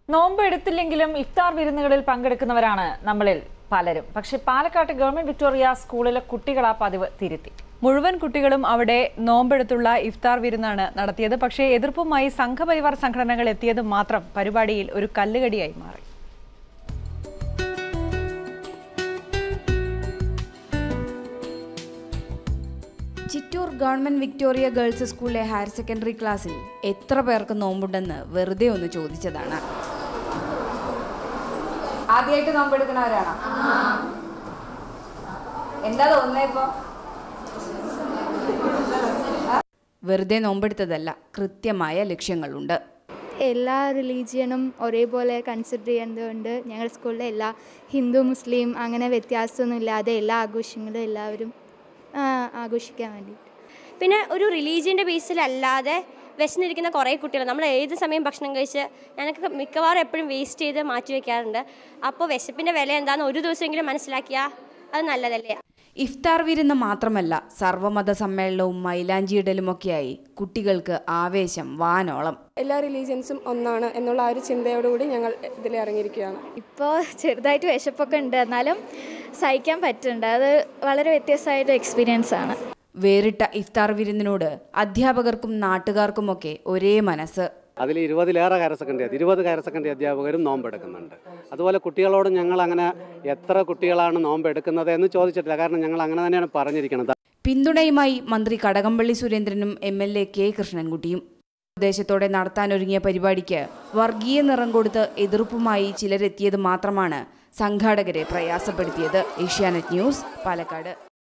നോമ്പ് എടുത്തില്ലെങ്കിലും ഇഫ്താർ വിരുന്നുകളിൽ പങ്കെടുക്കുന്നവരാണ് നമ്മളിൽ പലരും പക്ഷേ പാലക്കാട്ട് ഗവൺമെന്റ് വിക്ടോറിയ സ്കൂളിലെ കുട്ടികൾ ആ പതിവ് തിരുത്തി മുഴുവൻ കുട്ടികളും അവിടെ നോമ്പെടുത്തുള്ള ഇഫ്താർ വിരുന്നാണ് നടത്തിയത് പക്ഷേ എതിർപ്പുമായി സംഘപരിവാർ സംഘടനകൾ എത്തിയത് മാത്രം പരിപാടിയിൽ ഒരു കല്ലുകടിയായി മാറി ചിറ്റൂർ ഗവൺമെന്റ് വിക്ടോറിയ ഗേൾസ് സ്കൂളിലെ ഹയർ സെക്കൻഡറി ക്ലാസ്സിൽ എത്ര പേർക്ക് നോമ്പുണ്ടെന്ന് വെറുതെ ഒന്ന് ചോദിച്ചതാണ് ആദ്യമായിട്ട് നോമ്പെടുക്കണവരാണോ എന്താ തോന്നുന്നത് ഇപ്പൊ വെറുതെ നോമ്പെടുത്തതല്ല കൃത്യമായ ലക്ഷ്യങ്ങളുണ്ട് എല്ലാ റിലീജിയനും ഒരേപോലെ കൺസിഡർ ചെയ്യുന്നതുകൊണ്ട് ഞങ്ങളുടെ സ്കൂളിലെ എല്ലാ ഹിന്ദു മുസ്ലിം അങ്ങനെ വ്യത്യാസമൊന്നും ഇല്ലാതെ എല്ലാ ആഘോഷങ്ങളും എല്ലാവരും ആ, ആഘോഷിക്കാൻ വേണ്ടിയിട്ട് പിന്നെ ഒരു റിലീജിയൻ്റെ ബേസിലല്ലാതെ വിശന്നിരിക്കുന്ന കുറേ കുട്ടികൾ നമ്മൾ ഏത് സമയം ഭക്ഷണം കഴിച്ച് ഞാനൊക്കെ മിക്കവാറും എപ്പോഴും വേസ്റ്റ് ചെയ്ത് മാറ്റി വെക്കാറുണ്ട് അപ്പോൾ വിശപ്പിൻ്റെ വില എന്താണെന്ന് ഒരു ദിവസമെങ്കിലും മനസ്സിലാക്കിയാൽ അത് നല്ലതല്ലേ ഇഫ്താർ വിരുന്ന് മാത്രമല്ല സർവ്വമത സമ്മേളനവും മൈലാഞ്ചിയിടലുമൊക്കെയായി കുട്ടികൾക്ക് ആവേശം വാനോളം എല്ലാ റിലീജിയൻസും ഒന്നാണ് എന്നുള്ള ആ ഒരു ചിന്തയോടുകൂടി ഞങ്ങൾ ഇതിൽ ഇറങ്ങിയിരിക്കുകയാണ് ഇപ്പോൾ ചെറുതായിട്ട് വിശപ്പൊക്കെ ഉണ്ട് എന്നാലും സഹിക്കാൻ പറ്റുന്നുണ്ട് അത് വളരെ വ്യത്യസ്തമായിട്ട് എക്സ്പീരിയൻസ് ആണ് വേറിട്ട ഇഫ്താർ വിരുന്നിനോട് അധ്യാപകർക്കും നാട്ടുകാർക്കുമൊക്കെ ഒരേ മനസ്സ് അതിൽ ഇരുപതിലേറെ ഹയർ സെക്കൻഡറി ഇരുപത് ഹയർ സെക്കൻഡറി അധ്യാപകരും നോമ്പെടുക്കുന്നുണ്ട് അതുപോലെ കുട്ടികളോട് ഞങ്ങൾ അങ്ങനെ എത്ര കുട്ടികളാണ് നോമ്പെടുക്കുന്നത് എന്ന് ചോദിച്ചിട്ടില്ല കാരണം ഞങ്ങൾ അങ്ങനെ തന്നെയാണ് പറഞ്ഞിരിക്കുന്നത് പിന്തുണയുമായി മന്ത്രി കടകംപള്ളി സുരേന്ദ്രനും എം എൽ എ കെ കൃഷ്ണൻകുട്ടിയും ഉദ്ദേശത്തോടെ നടത്താനൊരുങ്ങിയ പരിപാടിക്ക് വർഗീയ നിറം കൊടുത്ത് എതിർപ്പുമായി ചിലരെത്തിയത് മാത്രമാണ് സംഘാടകരെ പ്രയാസപ്പെടുത്തിയത് ഏഷ്യാനെറ്റ് ന്യൂസ് പാലക്കാട്